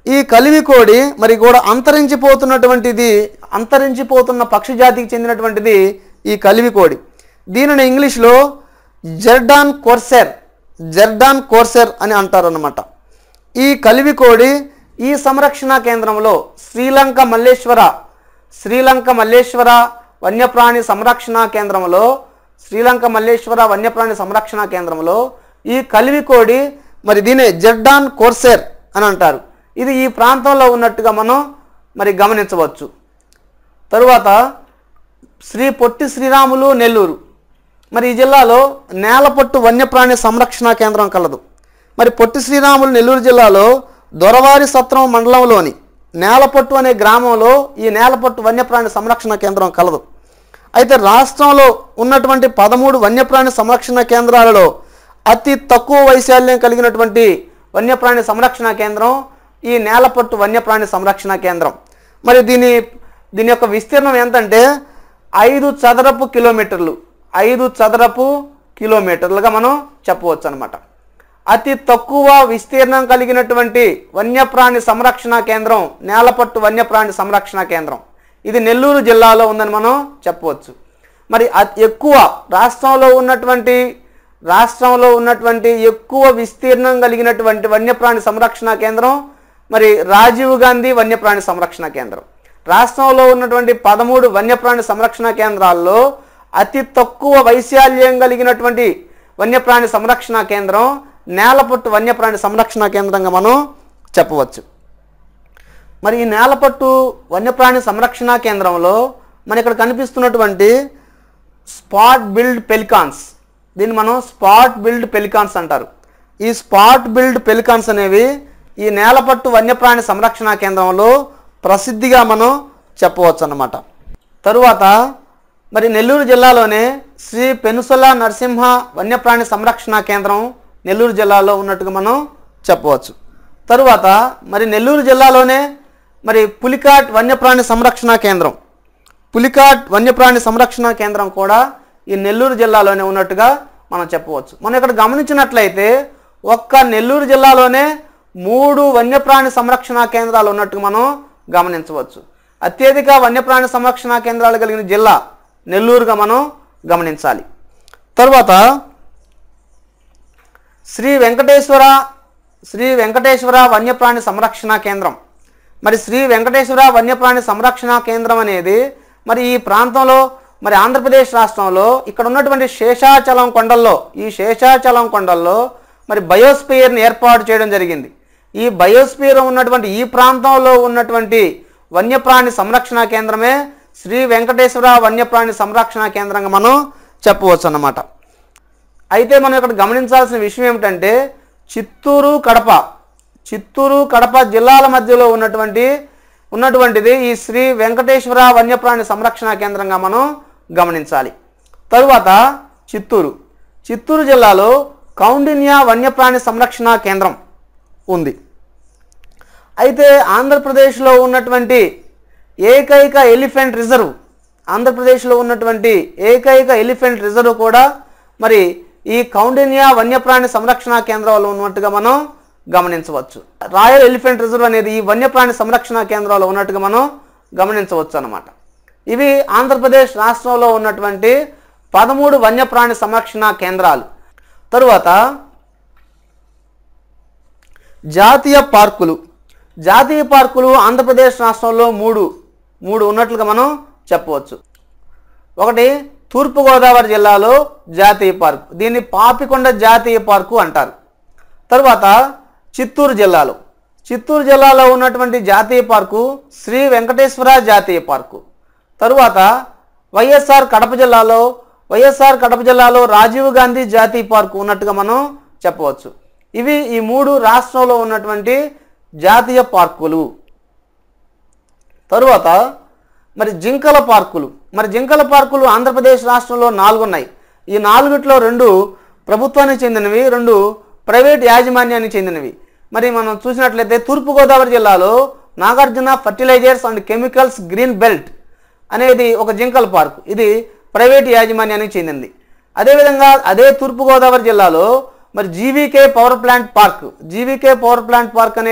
ఈ కలివికోడి మరి కూడా అంతరించిపోతున్నటువంటిది అంతరించిపోతున్న పక్షి జాతికి చెందినటువంటిది ఈ కలివికోడి దీనిని ఇంగ్లీష్లో జెర్డాన్ కోర్సెర్ జెర్డాన్ కోర్సెర్ అని అంటారన్నమాట ఈ కలివికోడి ఈ సంరక్షణ కేంద్రంలో శ్రీలంక మల్లేశ్వర శ్రీలంక మల్లేశ్వర వన్యప్రాణి సంరక్షణ కేంద్రంలో శ్రీలంక మల్లేశ్వర వన్యప్రాణి సంరక్షణ కేంద్రంలో ఈ కలివికోడి మరి దీనే జెర్డాన్ కోర్సెర్ అని అంటారు ఇది ఈ ప్రాంతంలో ఉన్నట్టుగా మనం మరి గమనించవచ్చు తరువాత శ్రీ పొట్టి శ్రీరాములు నెల్లూరు మరి ఈ జిల్లాలో నేలపట్టు వన్యప్రాణి సంరక్షణ కేంద్రం కలదు మరి పొట్టి శ్రీరాములు నెల్లూరు జిల్లాలో దొరవారి సత్రం మండలంలోని నేలపట్టు అనే గ్రామంలో ఈ నేలపట్టు వన్యప్రాణి సంరక్షణ కేంద్రం కలదు అయితే రాష్ట్రంలో ఉన్నటువంటి పదమూడు వన్యప్రాణి సంరక్షణ కేంద్రాలలో అతి తక్కువ వైశాల్యం కలిగినటువంటి వన్యప్రాణి సంరక్షణ కేంద్రం ఈ నేలపట్టు వన్యప్రాణి సంరక్షణ కేంద్రం మరి దీని దీని యొక్క విస్తీర్ణం ఎంతంటే ఐదు చదరపు కిలోమీటర్లు ఐదు చదరపు కిలోమీటర్లుగా మనం చెప్పవచ్చు అనమాట అతి తక్కువ విస్తీర్ణం కలిగినటువంటి వన్యప్రాణి సంరక్షణ కేంద్రం నేలపట్టు వన్యప్రాణి సంరక్షణ కేంద్రం ఇది నెల్లూరు జిల్లాలో ఉందని మనం చెప్పవచ్చు మరి అతి ఎక్కువ రాష్ట్రంలో ఉన్నటువంటి రాష్ట్రంలో ఉన్నటువంటి ఎక్కువ విస్తీర్ణం కలిగినటువంటి వన్యప్రాణి సంరక్షణ కేంద్రం మరి రాజీవ్ గాంధీ వన్యప్రాణి సంరక్షణ కేంద్రం రాష్ట్రంలో ఉన్నటువంటి పదమూడు వన్యప్రాణి సంరక్షణ కేంద్రాల్లో అతి తక్కువ వైశాల్యం కలిగినటువంటి వన్యప్రాణి సంరక్షణ కేంద్రం నేలపట్టు వన్యప్రాణి సంరక్షణ కేంద్రంగా మనం చెప్పవచ్చు మరి ఈ నేలపట్టు వన్యప్రాణి సంరక్షణ కేంద్రంలో మన ఇక్కడ కనిపిస్తున్నటువంటి స్పాట్ బిల్డ్ పెలికాన్స్ దీన్ని మనం స్పాట్ బిల్డ్ పెలికాన్స్ అంటారు ఈ స్పాట్ బిల్డ్ పెలికాన్స్ అనేవి ఈ నేలపట్టు వన్యప్రాణి సంరక్షణ కేంద్రంలో ప్రసిద్ధిగా మనం చెప్పవచ్చు అన్నమాట తరువాత మరి నెల్లూరు జిల్లాలోనే శ్రీ పెనుసల నరసింహ వన్యప్రాణి సంరక్షణ కేంద్రం నెల్లూరు జిల్లాలో ఉన్నట్టుగా మనం చెప్పవచ్చు తరువాత మరి నెల్లూరు జిల్లాలోనే మరి పులికాట్ వన్యప్రాణి సంరక్షణ కేంద్రం పులికాట్ వన్యప్రాణి సంరక్షణ కేంద్రం కూడా ఈ నెల్లూరు జిల్లాలోనే ఉన్నట్టుగా మనం చెప్పవచ్చు మనం ఇక్కడ గమనించినట్లయితే ఒక్క నెల్లూరు జిల్లాలోనే మూడు వన్యప్రాణి సంరక్షణ కేంద్రాలు ఉన్నట్టుగా మనం గమనించవచ్చు అత్యధిక వన్యప్రాణి సంరక్షణ కేంద్రాలు కలిగిన జిల్లా నెల్లూరుగా మనం గమనించాలి తరువాత శ్రీ వెంకటేశ్వర శ్రీ వెంకటేశ్వర వన్యప్రాణి సంరక్షణ కేంద్రం మరి శ్రీ వెంకటేశ్వర వన్యప్రాణి సంరక్షణ కేంద్రం అనేది మరి ఈ ప్రాంతంలో మరి ఆంధ్రప్రదేశ్ రాష్ట్రంలో ఇక్కడ ఉన్నటువంటి శేషాచలం కొండల్లో ఈ శేషాచలం కొండల్లో మరి బయోస్పియర్ని ఏర్పాటు చేయడం జరిగింది ఈ బయోస్పియర్ ఉన్నటువంటి ఈ ప్రాంతంలో ఉన్నటువంటి వన్యప్రాణి సంరక్షణ కేంద్రమే శ్రీ వెంకటేశ్వర వన్యప్రాణి సంరక్షణ కేంద్రంగా మనం చెప్పవచ్చు అన్నమాట అయితే మనం ఇక్కడ గమనించాల్సిన విషయం ఏమిటంటే చిత్తూరు కడప చిత్తూరు కడప జిల్లాల మధ్యలో ఉన్నటువంటి ఉన్నటువంటిది ఈ శ్రీ వెంకటేశ్వర వన్యప్రాణి సంరక్షణ కేంద్రంగా మనం గమనించాలి తరువాత చిత్తూరు చిత్తూరు జిల్లాలో కౌండిన్య వన్యప్రాణి సంరక్షణ కేంద్రం ఉంది అయితే ఆంధ్రప్రదేశ్లో ఉన్నటువంటి ఏకైక ఎలిఫెంట్ రిజర్వ్ ఆంధ్రప్రదేశ్లో ఉన్నటువంటి ఏకైక ఎలిఫెంట్ రిజర్వ్ కూడా మరి ఈ కౌండిన్య వన్యప్రాణి సంరక్షణ కేంద్రంలో ఉన్నట్టుగా మనం గమనించవచ్చు రాయల్ ఎలిఫెంట్ రిజర్వ్ అనేది ఈ వన్యప్రాణి సంరక్షణ కేంద్రంలో ఉన్నట్టుగా మనం గమనించవచ్చు అన్నమాట ఇవి ఆంధ్రప్రదేశ్ రాష్ట్రంలో ఉన్నటువంటి పదమూడు వన్యప్రాణి సంరక్షణ కేంద్రాలు తరువాత జాతీయ పార్కులు జాతీయ పార్కులు ఆంధ్రప్రదేశ్ రాష్ట్రంలో మూడు మూడు ఉన్నట్లుగా మనం చెప్పవచ్చు ఒకటి తూర్పుగోదావరి జిల్లాలో జాతీయ పార్కు దీన్ని పాపికొండ జాతీయ పార్కు అంటారు తరువాత చిత్తూరు జిల్లాలో చిత్తూరు జిల్లాలో ఉన్నటువంటి జాతీయ పార్కు శ్రీ వెంకటేశ్వర జాతీయ పార్కు తరువాత వైఎస్ఆర్ కడప జిల్లాలో వైఎస్ఆర్ కడప జిల్లాలో రాజీవ్ గాంధీ జాతీయ పార్కు ఉన్నట్టుగా మనం చెప్పవచ్చు ఇవి ఈ మూడు రాష్ట్రంలో ఉన్నటువంటి జాతీయ పార్కులు తరువాత మరి జింకల పార్కులు మరి జింకల పార్కులు ఆంధ్రప్రదేశ్ రాష్ట్రంలో నాలుగు ఉన్నాయి ఈ నాలుగిట్లో రెండు ప్రభుత్వానికి చెందినవి రెండు ప్రైవేట్ యాజమాన్యానికి చెందినవి మరి మనం చూసినట్లయితే తూర్పుగోదావరి జిల్లాలో Nagarjuna fertilisers and chemicals green belt అనేది ఒక జింకల పార్క్ ఇది ప్రైవేట్ యాజమాన్యానికి చెందింది అదేవిధంగా అదే తూర్పుగోదావరి జిల్లాలో మరి GVK power plant park GVK power plant park అనేది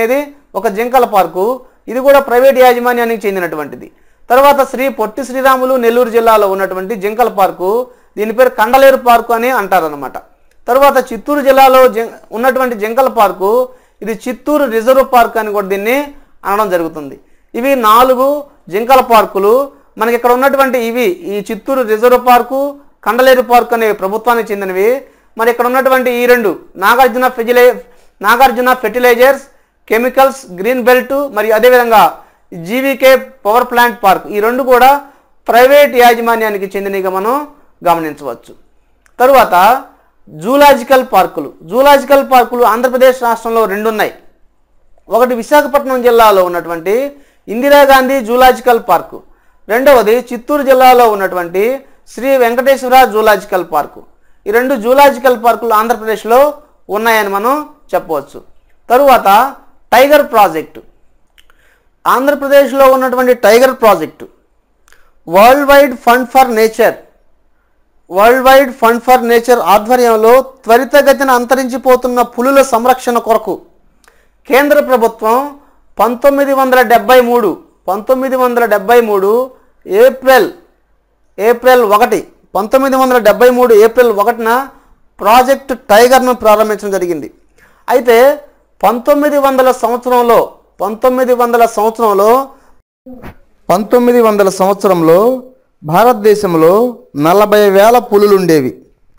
ఒక జింకల పార్కు ఇది కూడా ప్రైవేట్ యాజమాన్యానికి చెందినటువంటిది తర్వాత శ్రీ పొట్టి శ్రీరాములు నెల్లూరు జిల్లాలో ఉన్నటువంటి జింకల పార్కు దీని పేరు కండలేరు పార్కు అని అంటారనమాట తర్వాత చిత్తూరు జిల్లాలో జి ఉన్నటువంటి జింకల పార్కు ఇది చిత్తూరు రిజర్వ్ పార్క్ అని కూడా దీన్ని అనడం జరుగుతుంది ఇవి నాలుగు జింకల పార్కులు మనకి ఇక్కడ ఉన్నటువంటి ఇవి ఈ Chittoor reserve park Kandaleru park అనేవి ప్రభుత్వానికి చెందినవి మరి ఇక్కడ ఉన్నటువంటి ఈ రెండు నాగార్జున ఫెజిలై Nagarjuna fertilisers chemicals green belt మరియు అదేవిధంగా జీవీకే పవర్ ప్లాంట్ పార్క్ ఈ రెండు కూడా ప్రైవేట్ యాజమాన్యానికి చెందినవిగా మనం గమనించవచ్చు తరువాత జూలాజికల్ పార్కులు జూలాజికల్ పార్కులు ఆంధ్రప్రదేశ్ రాష్ట్రంలో రెండు ఉన్నాయి ఒకటి విశాఖపట్నం జిల్లాలో ఉన్నటువంటి ఇందిరాగాంధీ జూలాజికల్ పార్కు రెండవది చిత్తూరు జిల్లాలో ఉన్నటువంటి శ్రీ వెంకటేశ్వర జూలాజికల్ పార్కు ఈ రెండు జూలాజికల్ పార్కులు ఆంధ్రప్రదేశ్లో ఉన్నాయని మనం చెప్పవచ్చు తరువాత టైగర్ ప్రాజెక్టు ఆంధ్రప్రదేశ్లో ఉన్నటువంటి tiger project world wide fund for nature world wide fund for nature ఆధ్వర్యంలో త్వరితగతిన అంతరించిపోతున్న పులుల సంరక్షణ కొరకు కేంద్ర ప్రభుత్వం పంతొమ్మిది వందల డెబ్బై మూడు పంతొమ్మిది వందల డెబ్బై మూడు ఏప్రిల్ ఏప్రిల్ ఒకటి పంతొమ్మిది వందల డెబ్బై మూడు ఏప్రిల్ ఒకటిన ప్రాజెక్ట్ టైగర్ను ప్రారంభించడం జరిగింది అయితే పంతొమ్మిది వందల సంవత్సరంలో పంతొమ్మిది వందల సంవత్సరంలో పంతొమ్మిది వందల సంవత్సరంలో భారతదేశంలో నలభై వేల పులులు ఉండేవి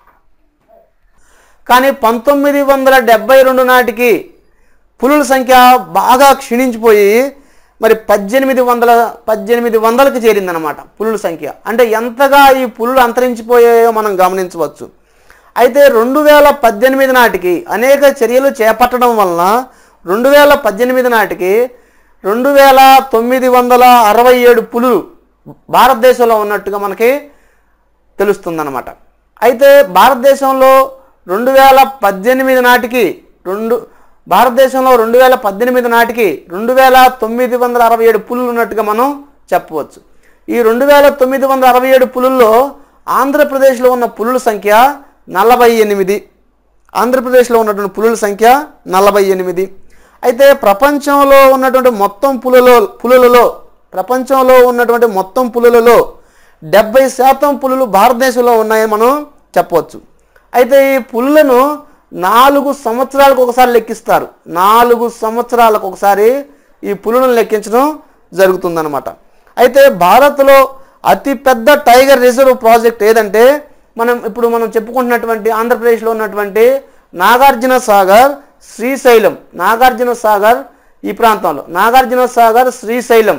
కానీ పంతొమ్మిది వందల డెబ్బై రెండు నాటికి పులుల సంఖ్య బాగా క్షీణించిపోయి మరి పద్దెనిమిది వందల పద్దెనిమిది వందలకు చేరిందనమాట పులుల సంఖ్య అంటే ఎంతగా ఈ పులులు అంతరించిపోయాయో మనం గమనించవచ్చు అయితే రెండు వేల పద్దెనిమిది నాటికి అనేక చర్యలు చేపట్టడం వలన రెండు వేల పద్దెనిమిది నాటికి రెండు వేల తొమ్మిది వందల అరవై ఏడు పులులు భారతదేశంలో ఉన్నట్టుగా మనకి తెలుస్తుందన్నమాట అయితే భారతదేశంలో రెండు వేల పద్దెనిమిది నాటికి రెండు భారతదేశంలో రెండు వేల పద్దెనిమిది నాటికి రెండు వేల తొమ్మిది వందల అరవై ఏడు పులులు ఉన్నట్టుగా మనం చెప్పవచ్చు ఈ రెండు వేల తొమ్మిది వందల అరవై ఏడు పులుల్లో ఆంధ్రప్రదేశ్లో ఉన్న పులుల సంఖ్య నలభై ఎనిమిది ఆంధ్రప్రదేశ్లో ఉన్నటువంటి పులుల సంఖ్య నలభై ఎనిమిది అయితే ప్రపంచంలో ఉన్నటువంటి మొత్తం పులులలో పులులలో ప్రపంచంలో ఉన్నటువంటి మొత్తం పులులలో డెబ్బై శాతం పులులు భారతదేశంలో ఉన్నాయని మనం చెప్పవచ్చు అయితే ఈ పులులను నాలుగు సంవత్సరాలకు ఒకసారి లెక్కిస్తారు నాలుగు సంవత్సరాలకు ఒకసారి ఈ పులులను లెక్కించడం జరుగుతుందన్నమాట అయితే భారత్లో అతిపెద్ద టైగర్ రిజర్వ్ ప్రాజెక్ట్ ఏదంటే మనం ఇప్పుడు మనం చెప్పుకుంటున్నటువంటి ఆంధ్రప్రదేశ్లో ఉన్నటువంటి నాగార్జున సాగర్ శ్రీశైలం నాగార్జున సాగర్ ఈ ప్రాంతంలో నాగార్జున సాగర్ శ్రీశైలం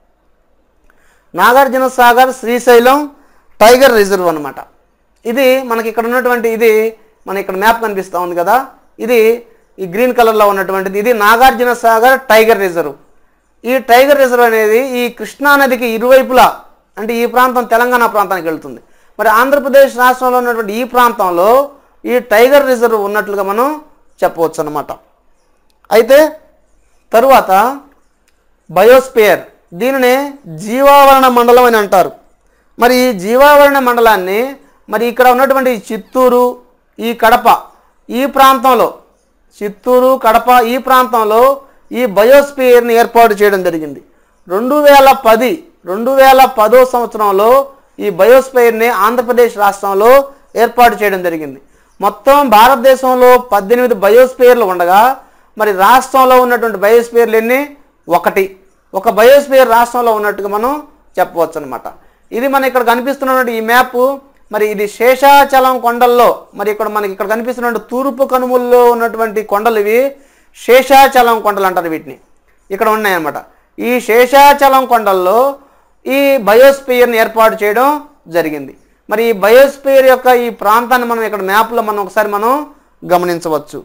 నాగార్జున సాగర్ శ్రీశైలం టైగర్ రిజర్వ్ అన్నమాట ఇది మనకి ఇక్కడ ఉన్నటువంటి ఇది మన ఇక్కడ మ్యాప్ కనిపిస్తూ ఉంది కదా ఇది ఈ గ్రీన్ కలర్లో ఉన్నటువంటిది ఇది నాగార్జున సాగర్ టైగర్ రిజర్వ్ ఈ టైగర్ రిజర్వ్ అనేది ఈ కృష్ణా నదికి ఇరువైపులా అంటే ఈ ప్రాంతం తెలంగాణ ప్రాంతానికి వెళ్తుంది మరి ఆంధ్రప్రదేశ్ రాష్ట్రంలో ఉన్నటువంటి ఈ ప్రాంతంలో ఈ టైగర్ రిజర్వ్ ఉన్నట్లుగా మనం చెప్పవచ్చు అన్నమాట అయితే తరువాత బయోస్పియర్ దీనినే జీవావరణ మండలం అని అంటారు మరి ఈ జీవావరణ మండలాన్ని మరి ఇక్కడ ఉన్నటువంటి ఈ చిత్తూరు ఈ కడప ఈ ప్రాంతంలో చిత్తూరు కడప ఈ ప్రాంతంలో ఈ బయోస్పియర్ని ఏర్పాటు చేయడం జరిగింది రెండు వేల పది రెండు వేల పదో సంవత్సరంలో ఈ బయోస్పియర్ని ఆంధ్రప్రదేశ్ రాష్ట్రంలో ఏర్పాటు చేయడం జరిగింది మొత్తం భారతదేశంలో పద్దెనిమిది బయోస్పియర్లు ఉండగా మరి రాష్ట్రంలో ఉన్నటువంటి బయోస్పియర్లు ఎన్ని ఒకటి ఒక బయోస్పియర్ రాష్ట్రంలో ఉన్నట్టుగా మనం చెప్పవచ్చు అనమాట ఇది మన ఇక్కడ కనిపిస్తున్నటువంటి ఈ మ్యాప్ మరి ఇది శేషాచలం కొండల్లో మరి ఇక్కడ మనకి ఇక్కడ కనిపిస్తున్న తూర్పు కనుమల్లో ఉన్నటువంటి కొండలు ఇవి శేషాచలం కొండలు అంటారు వీటిని ఇక్కడ ఉన్నాయన్నమాట ఈ శేషాచలం కొండల్లో ఈ బయోస్పియర్ని ఏర్పాటు చేయడం జరిగింది మరి ఈ బయోస్పియర్ యొక్క ఈ ప్రాంతాన్ని మనం ఇక్కడ మ్యాప్లో మనం ఒకసారి మనం గమనించవచ్చు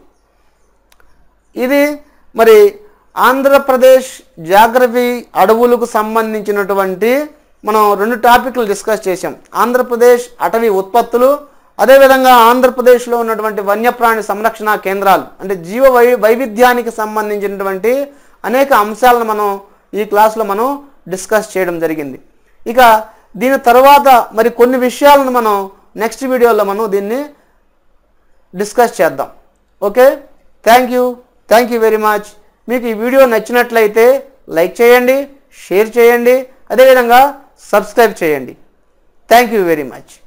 ఇది మరి ఆంధ్రప్రదేశ్ జాగ్రఫీ అడవులకు సంబంధించినటువంటి మనం రెండు టాపిక్లు డిస్కస్ చేసాం ఆంధ్రప్రదేశ్ అటవీ ఉత్పత్తులు అదేవిధంగా ఆంధ్రప్రదేశ్లో ఉన్నటువంటి వన్యప్రాణి సంరక్షణ కేంద్రాలు అంటే జీవ వై వైవిధ్యానికి సంబంధించినటువంటి అనేక అంశాలను మనం ఈ క్లాస్లో మనం డిస్కస్ చేయడం జరిగింది ఇక దీని తర్వాత మరి కొన్ని విషయాలను మనం నెక్స్ట్ వీడియోలో మనం దీన్ని డిస్కస్ చేద్దాం okay thank you thank you very much మీకు ఈ వీడియో నచ్చినట్లయితే లైక్ చేయండి షేర్ చేయండి అదేవిధంగా సబ్స్క్రైబ్ చేయండి థ్యాంక్ యూ వెరీ మచ్